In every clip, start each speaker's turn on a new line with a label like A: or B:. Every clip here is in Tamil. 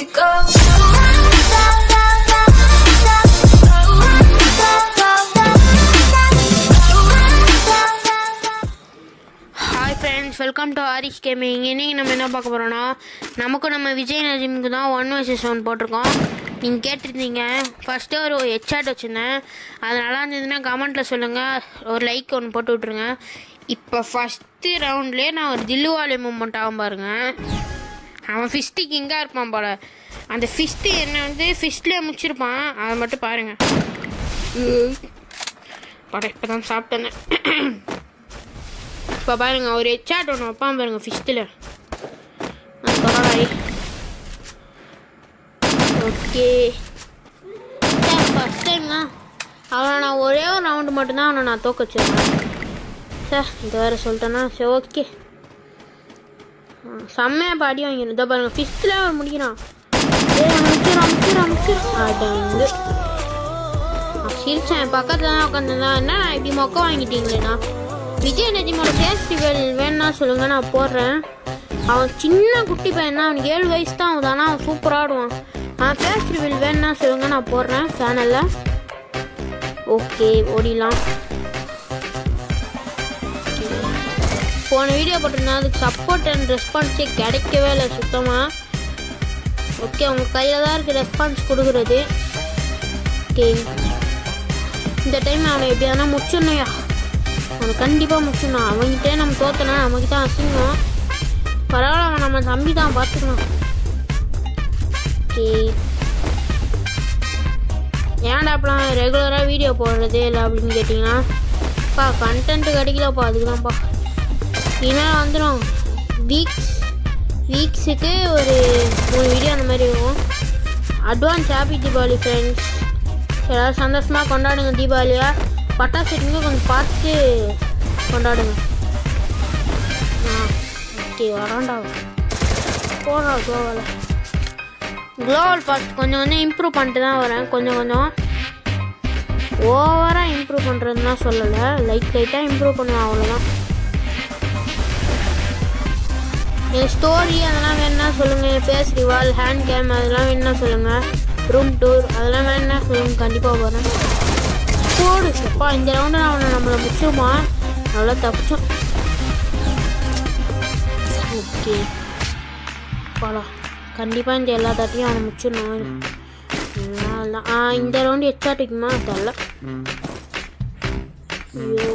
A: to go.
B: Hi friends welcome to Arish gaming இன்னைக்கு நம்ம என்ன பார்க்க போகிறோன்னா நமக்கும் நம்ம விஜய் நஜிமுக்கு தான் ஒன் வர்சஸ் ஒன் போட்டிருக்கோம் நீங்கள் கேட்டிருந்தீங்க ஃபஸ்ட்டு ஒரு ஹெட்ஷாட் வச்சுருந்தேன் அது நல்லா இருந்ததுன்னா கமெண்ட்டில் சொல்லுங்கள் ஒரு லைக் ஒன்று போட்டு விட்ருங்க இப்போ ஃபஸ்ட்டு ரவுண்ட்லேயே நான் ஒரு தில்லுவாலி மூமெண்ட் ஆகும் பாருங்க அவன் ஃபிஸ்ட்டு கிங்காக இருப்பான் போல் அந்த ஃபிஸ்ட்டு என்ன வந்து ஃபிஸ்ட்லேயே முடிச்சிருப்பான் அதை மட்டும் பாருங்கள் படம் இப்போ தான் சாப்பிட்டேன் இப்போ பாருங்க ஒரு ஹெட்சாட் ஒன்று வைப்பான் பாருங்க ஃபிஸ்ட்டில் பரவாயில்ல ஓகே ஃபஸ்ட் டைம்ங்க அவனை நான் ஒரே ஒரு ரவுண்டு மட்டும்தான் அவனை நான் தோக்க வச்சிருக்கேன் சார் இது வேறு சொல்லிட்டேன்னா சரி ஓகே செம்மையாக பாடி வாங்கிடும் இதோ பாருங்க ஃபிஃப்த்தில் அவன் முடிக்கிறான் ஏய் முடிச்சிடும் முடிச்சிடும் முடிச்சிடும் அடங்கு நான் சிரிச்சேன் பக்கத்தில் தான் உட்காந்துருந்தேன் என்ன இப்படி மொக்க வாங்கிட்டீங்களேண்ணா விஜய் நதிமோட ஃபெஸ்டிவல் வேணும்னா சொல்லுங்க நான் போடுறேன் அவன் சின்ன குட்டி பையன் தான் அவனுக்கு ஏழு வயசு தான் ஆகுது ஆனால் அவன் சூப்பராக ஆடுவான் அவன் ஃபெஸ்டிவல் வேணும்னா சொல்லுங்க நான் போடுறேன் சேனலில் ஓகே ஓடிடலாம் போன வீடியோ போட்டிருந்தேன் அதுக்கு சப்போர்ட் அண்ட் ரெஸ்பான்ஸே கிடைக்கவே இல்லை சுத்தமாக ஓகே உங்கள் கையில் தான் இருக்குது ரெஸ்பான்ஸ் கொடுக்குறது ஓகே இந்த டைம் அவனை எப்படியானா முடிச்சிடணையா அவனை கண்டிப்பாக முடிச்சிடணும் அவன்கிட்டே நம்ம தோத்தனா நம்மக்கிட்ட அசிங்கம் பரவாயில்ல அவன் நம்ம தம்பி தான் பார்த்துக்கணும் ஓகே ஏன்டாப்பெல்லாம் ரெகுலராக வீடியோ போடுறது இல்லை அப்படின்னு கேட்டிங்கன்னா பா கண்டென்ட் கிடைக்கலப்பா அதுக்கு தான்ப்பா இனிமேல் வந்துடும் வீக்ஸ் வீக்ஸுக்கு ஒரு மூணு வீடியோ அந்த மாதிரி இருக்கும் அட்வான்ஸ் ஹாப்பி தீபாவளி ஃப்ரெண்ட்ஸ் எல்லாரும் சந்தோஷமாக கொண்டாடுங்க தீபாவளியை பட்டாசு வெடிங்க கொஞ்சம் பார்த்து கொண்டாடுங்க ஆ ஓகே வராண்டா போடுறா கோவால் குளோவல் ஃபாஸ்ட் கொஞ்சம் கொஞ்சம் இம்ப்ரூவ் பண்ணிட்டு தான் வரேன் கொஞ்சம் கொஞ்சம் ஓவராக இம்ப்ரூவ் பண்ணுறதுலாம் சொல்லலை லைட் லைட்டாக இம்ப்ரூவ் பண்ணுவேன் அவ்வளோதான் என் ஸ்டோரி அதெல்லாம் வேணும்னா சொல்லுங்கள் என் ஃபேஸ் ரிவால் ஹேண்ட் கேம் அதெல்லாம் வேணும்னா சொல்லுங்கள் ரூம் டூர் அதெல்லாம் வேணும்னா சொல்லுங்கள் கண்டிப்பாக போகிறேன் போடு அப்பா இந்த ரவுண்டு நான் அவனை நம்மளை முடிச்சுமா நல்லா தப்பிச்சோம் ஓகே போகலாம் கண்டிப்பாக இந்த எல்லா தாட்டியும் அவனை முடிச்சிடணும் எல்லாம் ஆ இந்த ரவுண்டு எச்சாட்டிக்குமா தெரில ஐயோ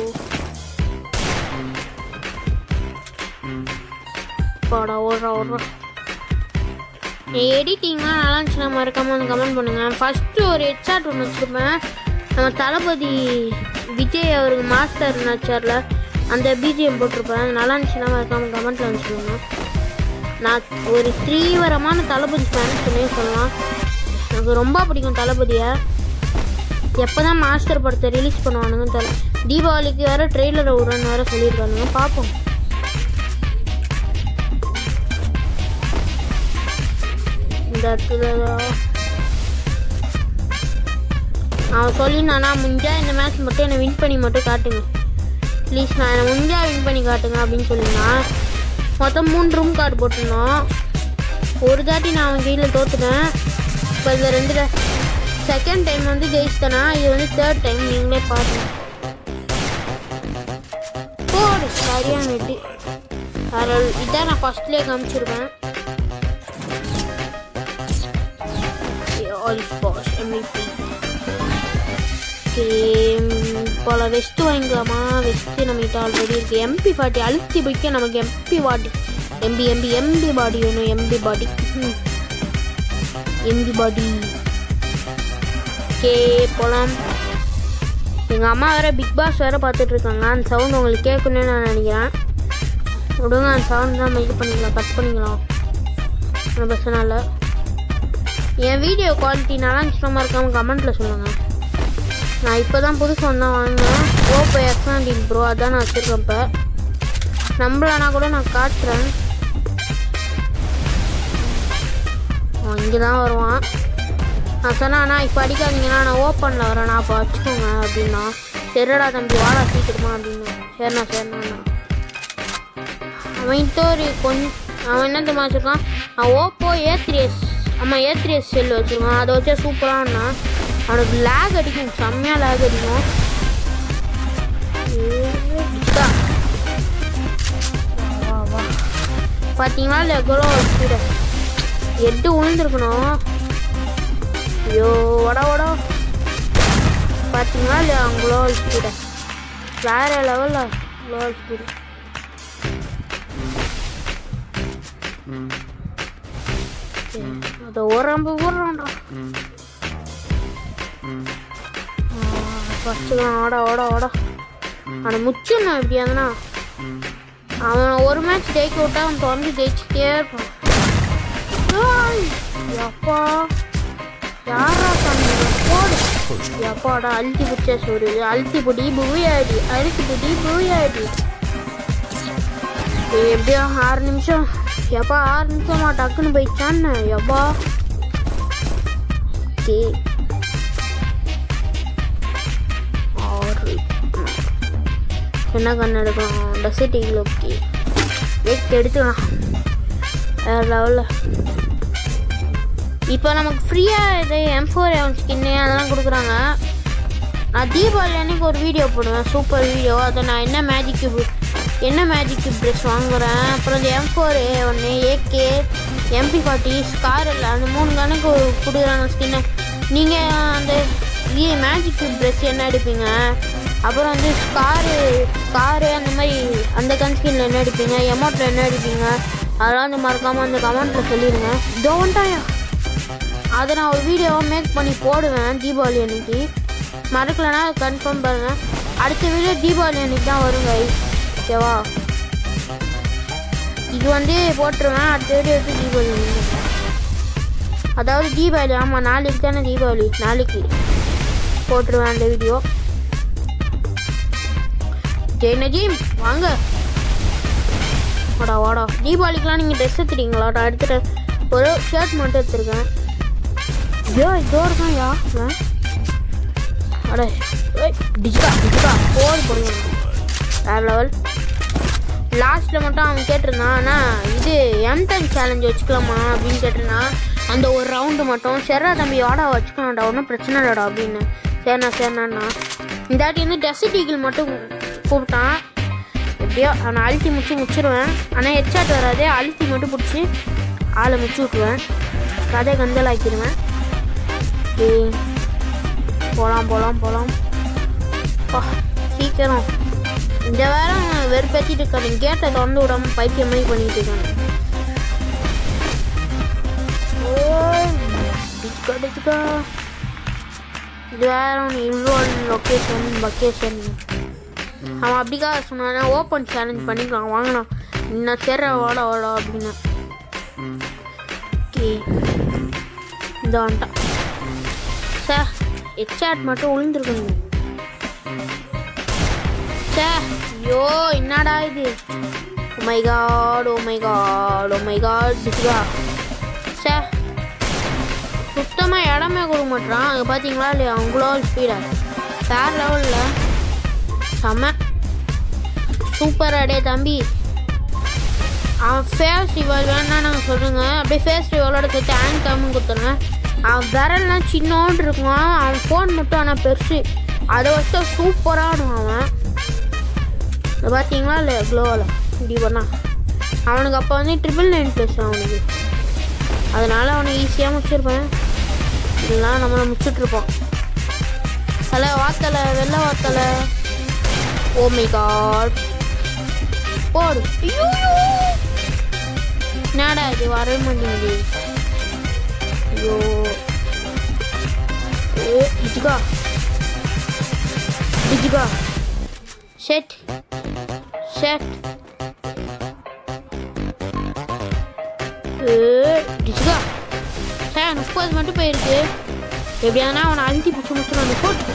B: போடா ஓடுறா ஓடுறா எடிட்டிங்லாம் நல்லா இருந்துச்சுன்னா மறக்காம வந்து கமெண்ட் பண்ணுங்க ஃபர்ஸ்ட் ஒரு ஹெட்ஷாட் ஒன்று வச்சுருப்பேன் நம்ம தளபதி விஜய் அவருக்கு மாஸ்டர் நச்சார்ல அந்த பிஜிஎம் போட்டிருப்பேன் அது நல்லா இருந்துச்சுன்னா மறக்காம கமெண்ட்ல வந்து சொல்லுங்க நான் ஒரு தீவிரமான தளபதி ஃபேன் சொல்லி சொல்லலாம் எனக்கு ரொம்ப பிடிக்கும் தளபதியை எப்போ தான் மாஸ்டர் படத்தை ரிலீஸ் பண்ணுவானுங்கன்னு தெரியல தீபாவளிக்கு வேறு ட்ரெய்லரை விடுறேன்னு வேறு சொல்லியிருக்கானுங்க பார்ப்போம் இந்த இடத்துல அவன் சொல்லியிருந்தானா முடிஞ்சா இந்த மேட்ச் மட்டும் என்னை வின் பண்ணி மட்டும் காட்டுங்க ப்ளீஸ் நான் என்னை முடிஞ்சா வின் பண்ணி காட்டுங்க அப்படின்னு சொல்லியிருந்தான் மொத்தம் மூணு ரூம் கார்டு போட்டிருந்தோம் ஒரு தாட்டி நான் அவன் கீழே தோத்துட்டேன் இப்போ இந்த ரெண்டு செகண்ட் டைம் வந்து ஜெயிச்சிட்டேனா இது வந்து தேர்ட் டைம் நீங்களே பாருங்க போடு சரியான வெட்டி வேற இதான் நான் ஃபர்ஸ்ட்லேயே காமிச்சிருப்பேன் ஆல் பாஸ் எம்இபி ஓகே போல வெஸ்ட் வாங்கிக்கலாமா வெஸ்ட் நம்மகிட்ட ஆல்ரெடி இருக்கு எம்பி ஃபார்ட்டி அழுத்தி பிடிக்க நமக்கு MP body MP MP MP body வேணும் MP body MP body okay போகலாம் எங்கள் அம்மா வேறு பிக் பாஸ் வேறு பார்த்துட்டு இருக்காங்க அந்த சவுண்ட் உங்களுக்கு கேட்கணும்னு நான் நினைக்கிறேன் விடுங்க அந்த சவுண்ட் தான் இது பண்ணிக்கலாம் கட் பண்ணிக்கலாம் ஒன்றும் பிரச்சனை இல்லை என் வீடியோ குவாலிட்டி நல்லா இருந்துச்சுன்னா இருக்காமல் கமெண்ட்டில் சொல்லுங்கள் நான் இப்போ தான் புது ஃபோன் தான் வாங்கினேன் ஓப்போ எக்ஸ் நைன்டீன் ப்ரோ அதான் நான் வச்சுருக்கேன் இப்போ நம்பலனா கூட நான் காட்டுறேன் அவன் இங்கே தான் வருவான் நான் சொன்னேன் அண்ணா இப்போ அடிக்காதீங்கன்னா நான் ஓப்பனில் வரேன் நான் அப்போ வச்சுக்கோங்க அப்படின்னா சரிடா தம்பி வாடா சீக்கிரமா அப்படின்னு சரிண்ணா சரிண்ணா அவன்கிட்ட ஒரு கொஞ்சம் அவன் என்ன தெரியுமா வச்சுருக்கான் நான் ஓப்போ ஏ த்ரீ எஸ் ஆமாம் ஏத்ரியஸ் செல் வச்சுருக்கான் அதை வச்சா சூப்பரானா அவனுக்கு லேக் அடிக்கும் செம்மையாக லேக் அடிக்கும் டிஸ்கா. வா, வா, வா. பார்த்தீங்களா இல்லையா குரோ ஸ்பீடு எட்டு விழுந்துருக்கணும் ஐயோ வட வடா பார்த்தீங்களா இல்லையா குளோ ஸ்பீடு வேற லெவலில் குளோ ஸ்பீடு அதை ஓரம்பு ஓடுறான்டா ஃபஸ்ட்டுக்கலாம் ஓட ஓட ஓட அவனை முச்சிடணும் எப்படியா இருந்தா அவன் ஒரு மேட்ச் ஜெயிக்க விட்டா அவன் தொடர்ந்து ஜெயிச்சுட்டே இருப்பான் ஏய், எப்பா யாரா தம்பி போடு எப்பாடா அழுத்தி பிடிச்ச சோறு அழுத்தி பிடி பூயாடி அழுத்தி பிடி பூயாடி ஏய், எப்படியோ ஆறு நிமிஷம் எப்பா ஆறு நிமிஷமா டக்குன்னு போயிடுச்சான்னு எப்பா ஓகே ஆறு என்ன கண்ணு எடுக்கலாம் டெசர்ட் ஈகிள் ஓகே வெயிட் எடுத்துக்கலாம் வேறு லெவலில் இப்போ நமக்கு ஃப்ரீயாக இது எம் ஃபோர் எம் ஸ்கின்னு அதெல்லாம் கொடுக்குறாங்க நான் தீபாவளி அன்னைக்கு ஒரு வீடியோ போடுவேன் சூப்பர் வீடியோ அதை நான் என்ன மேஜிக் கியூப் என்ன மேஜிக் கியூப் ட்ரெஸ் வாங்குறேன் அப்புறம் இந்த எம் ஃபோர் ஒன்று ஏகே எம்பி ஃபார்ட்டி ஸ்கார் இல்லை அந்த மூணு கணக்கு கொடுக்குறாங்க ஸ்கின்னு நீங்கள் அந்த இது மேஜிக் கியூப் ட்ரெஸ் என்ன எடுப்பீங்க அப்புறம் வந்து ஸ்காரு ஸ்காரு அந்த மாதிரி அந்த கன் ஸ்கின்ல என்ன எடுப்பீங்க எமௌண்ட்டில் என்ன எடுப்பீங்க அதெல்லாம் வந்து மறக்காமல் அந்த கமெண்ட்டில் சொல்லிடுங்க இதோ வந்துட்டாயா அதை நான் ஒரு வீடியோவாக மேக் பண்ணி போடுவேன் தீபாவளி அன்னைக்கு மறக்கலைன்னா கன்ஃபார்ம் பாருங்க அடுத்த வீடியோ தீபாவளி அன்னைக்கு தான் வருங்க ஓகேவா இது வந்து போட்டுருவேன் அடுத்த வீடியோ எடுத்து தீபாவளி அன்னைக்கு அதாவது தீபாவளி ஆமாம் நாளைக்கு தானே தீபாவளி நாளைக்கு போட்டுருவேன் அந்த வீடியோ ஜெய் நஜீம் வாங்க வாடா வாடா தீபாவளிக்கெலாம் நீங்கள் ட்ரெஸ் எடுத்துட்டீங்களாடா எடுத்துட்டு ஒரு ஷர்ட் மட்டும் எடுத்துருக்கேன் ஐயோ இதோ இருக்கான் யா இவன். அட ஏய், டிஜிட்டா டிஜிட்டா போடு போடுங்க வேறு லெவல் லாஸ்ட்டில் மட்டும் அவன் கேட்டிருந்தான் ஆனால் இது எம்டன் சேலஞ்ச் வச்சுக்கலாமா அப்படின்னு கேட்டிருந்தான் அந்த ஒரு ரவுண்டு மட்டும் சரிடா தம்பி வாடா வச்சுக்கலாம்டா ஒன்றும் பிரச்சனை இல்லைடா அப்படின்னு சரிண்ணா சரிண்ணா இந்த வாட்டி வந்து டெசர்ட் ஈகிள் மட்டும் கூப்பிட்டான் எப்படியோ அவனை அழுத்தி முடிச்சு முடிச்சிருவேன் ஆனால் ஹெட்ஷாட் வராது அழுத்தி மட்டும் பிடிச்சி ஆளை முடிச்சு விட்ருவேன் கதை கந்தல் ஆக்கிடுவேன் ஏய் போகலாம் போகலாம் போகலாம் பா சீக்கிரம் இந்த வாரம் வெறுப்பேற்றிட்டு இருக்காரு கேட்டை திறந்து விடாம பைத்தியம் மாதிரி பண்ணிட்டு இருக்காங்க ஓ டிச்சுக்கா டிச்சுக்கா இது வேற இன்வால்வ் லொக்கேஷன் பக்கேஷன் அவன் அப்படிக்காக சொன்னானா ஓப்பன் சேலஞ்ச் பண்ணிக்கலாம் வாங்கினா இன்னும் சரி வாடா வாடா அப்படின்னு ஓகே இந்த வந்துட்டான் சார் ஹெச்சாட் மட்டும் விழுந்துருக்குங்க சே ஐயோ என்னடா இது oh my god oh my god oh my god டிஸ்கா சே சுத்தமாக இடமே கொடுக்க மாட்டான் அங்கே பார்த்தீங்களா இல்லையா அவங்களோ ஸ்பீடா வேறு லெவலில் செம்ம சூப்பர் அடே தம்பி அவன் ஃபேஸ் ரிவால் வேணா நாங்கள் சொல்லுங்க அப்படியே ஃபேஸ் ரிவாலோட சேர்த்து ஹேண்ட் காமும் கொடுத்துருங்க அவன் விரல்லாம் சின்னோண்டு இருக்கும் அவன் ஃபோன் மட்டும் ஆனால் பெருசு அதை வச்சா சூப்பராக ஆடுவான் அவன் இதை பார்த்தீங்களா இல்லை க்ளோவில் இப்படி பண்ணா அவனுக்கு அப்போ வந்து ட்ரிபிள் நைன் ப்ளஸ் அவனுக்கு அதனால் அவனை ஈஸியாக முடிச்சிருப்பேன் இல்லைனா நம்மளை முடிச்சுட்ருப்போம் தலை வாத்தலை வெள்ளை வாத்தலை ஓ மை காட் போடு ஐயோ என்னடா இது வரவே மாட்டேங்குது ஐயோ ஏ டிஜிகா டிஜிகா செட் செட் ஏ டிஜிகா சார் முப்பது மட்டும் போயிருக்கு எப்படியானா அவனை அழுத்தி பிடிச்சி முடிச்சிடும் போட்டு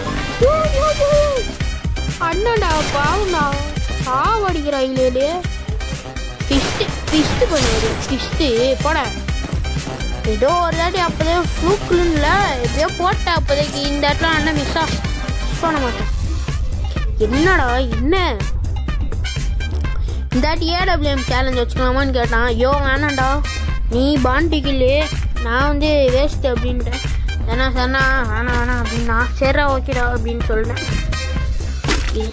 B: அண்ணன்டா பாவம்டா சாவடிக்கிறாங்களே ஃபிஸ்ட்டு ஃபிஸ்ட்டு பண்ணுவாரு ஃபிஸ்ட்டு போட ஏதோ ஒரு தாட்டி அப்போதே ஃப்ளூக்குன்னு எப்படியோ போட்ட அப்போதைக்கு இந்த இடத்துல அண்ணன் மிஸ்ஸா மிஸ் பண்ண மாட்டேன் என்னடா என்ன இந்த வாட்டி ஏடபிள்யூஎம் சேலஞ்ச் வச்சுக்கலாமான்னு கேட்டான் ஐயோ வேணாண்டா நீ பாண்டிக்கில் நான் வந்து வேஸ்ட் அப்படின்ட்டேன் ஏன்னா சொன்னா வேணாம் வேணாம் அப்படின்னா சரிடா ஓகேடா அப்படின்னு சொல்லிட்டேன் Okay.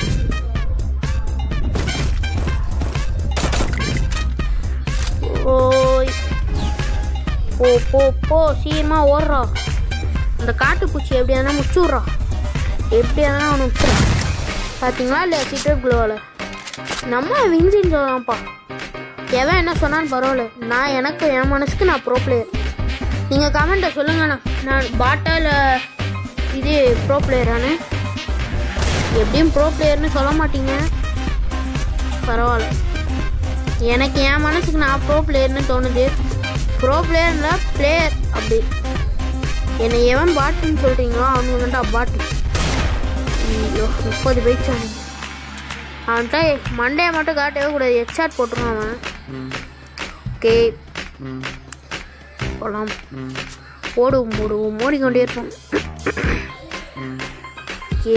B: ஓய் போ போ போ சீக்கிரமா ஓடுறா அந்த காட்டுப்பூச்சி எப்படியானா முச்சுடுறா எப்படியானா அவனை முச்சுறான் பார்த்தீங்களா இல்லையா சீட்டர் குளோவில் நம்ம விஞ்சின்னு சொல்லலாம்ப்பா எவன் என்ன சொன்னாலும் பரவாயில்ல நான் எனக்கு என் மனசுக்கு நான் ப்ரோ பிளேயர் நீங்கள் கமெண்ட்டை சொல்லுங்கண்ணா நான் பாட்டா இல்லை இது ப்ரோ பிளேயரானு எப்படியும் ப்ரோ பிளேயர்னு சொல்ல மாட்டீங்க பரவாயில்ல எனக்கு என் மனசுக்கு நான் ப்ரோ பிளேயர்னு தோணுது ப்ரோ பிளேயர்ல பிளேயர் அப்படி என்னை எவன் பாட்டுன்னு சொல்கிறீங்களோ அவனுக்கு வந்துட்டு அப்பாட்டு ஐயோ முப்பது பைக்ஸ் அவனுக்கு அவன்கிட்ட மண்டையை மட்டும் காட்டவே கூடாது ஹெட்ஷாட் போட்டுருவான் அவன் ஓகே போகலாம் ஓடுவோம் ஓடுவோம் ஓடிக்கொண்டே இருப்போம் ஓகே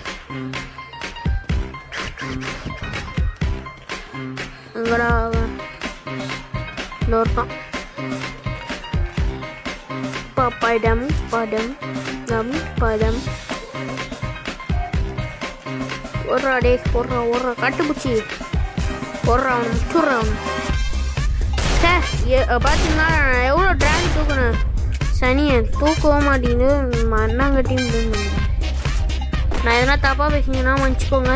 B: எங்கடா அவன் இதோ இருக்கான் ப- படம் படம் நம் படம் ஓடுறா டே ஓடுறா ஓடுறா கட்டுப்பூச்சி ஓடுறா அவனை முச்சுடுறா அவனை சே எ- பார்த்தீங்கன்னா எவ்வளோ ட்ராக் தூக்குனேன் சனியை தூக்கவும் மாட்டேங்குது மண்ணாங்கட்டின்னு நான் எதனா தப்பாக பேசுனீங்கன்னா மன்னிச்சுக்கோங்க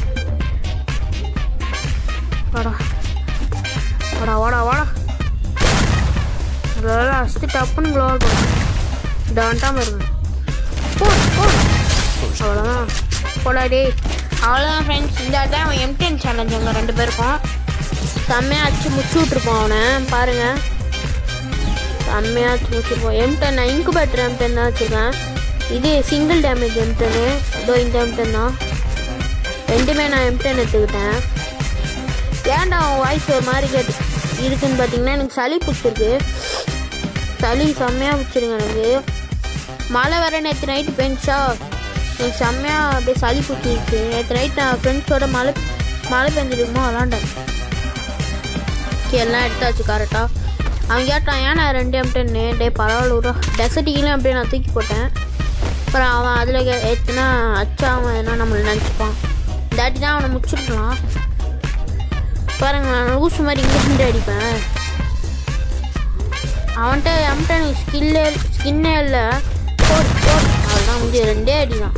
B: வாடா வாடா வாடா வாடா அதெல்லாம் அஸ்து டப்புன்னு க்ளோவல் பண்ணும் டான்ட்டாம இருங்க போ போ அவ்வளோதான் போடா டே அவ்வளோதான் ஃப்ரெண்ட்ஸ் இந்த தான் அவன் எம்டிஎன் சேலஞ்ச் எங்கள் ரெண்டு பேருக்கும் செம்மையாக அடிச்சு முச்சு விட்ருப்போம் அவனை பாருங்க செம்மையாக அடிச்சு முடிச்சிருப்போம் எம்டன் நான் இன்குபேட்டர் எம்டன் தான் வச்சுருக்கேன் இது சிங்கிள் டேமேஜ் எம்டனு இதோ இந்த எம்டன் தான் ரெண்டுமே நான் எம்டன் எடுத்துக்கிட்டேன் ஏன்டா அவன் வாய்ஸ் ஒரு மாதிரி கேட்டு இருக்குன்னு பார்த்தீங்கன்னா எனக்கு சளி பிடிச்சிருக்கு சளி செம்மையாக பிடிச்சிருங்க எனக்கு மழை வர நேற்று நைட்டு பெஞ்சா எனக்கு செம்மையாக அப்படியே சளி பிடிச்சிருச்சு நேற்று நைட் நான் ஃப்ரெண்ட்ஸோட மழை மழை பெஞ்சிருக்குமோ விளாண்டேன் எல்லாம் எடுத்தாச்சு கரெக்டாக அவன் கேட்டான் ஏன் நான் ரெண்டு எம்டன்னு டே பரவாயில்ல விட்றா டெசர்ட்டிக்கெலாம் அப்படியே நான் தூக்கி போட்டேன் அப்புறம் அவன் அதில் ஏற்றுனா அச்சா அவன் என்ன நம்மளை நினச்சிப்பான் தாட்டி தான் அவனை முடிச்சிருக்கலாம் பாருங்க நான் லூஸ் மாதிரி இங்கிருந்து அடிப்பேன் அவன்கிட்ட அவன்கிட்ட எனக்கு ஸ்கில்லே ஸ்கின்னே இல்லை போட் போட் அவள்தான் முடிஞ்சு ரெண்டே அடி தான்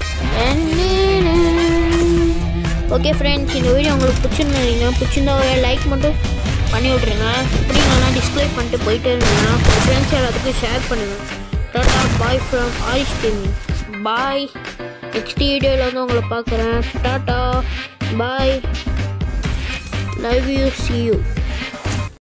B: ஓகே ஃப்ரெண்ட்ஸ் இந்த வீடியோ உங்களுக்கு பிடிச்சிருந்தீங்க பிடிச்சிருந்தா ஒரு லைக் மட்டும் பண்ணி விட்ருங்க பிடிக்கலாம் டிஸ்கிரைப் பண்ணிட்டு போயிட்டே இருந்தீங்கன்னா ஃப்ரெண்ட்ஸ் எல்லாத்துக்கும் ஷேர் பண்ணுங்கள் tata bye from Arish gaming bye next வீடியோவில் வந்து உங்களை பார்க்குறேன் tata bye Love you. See you.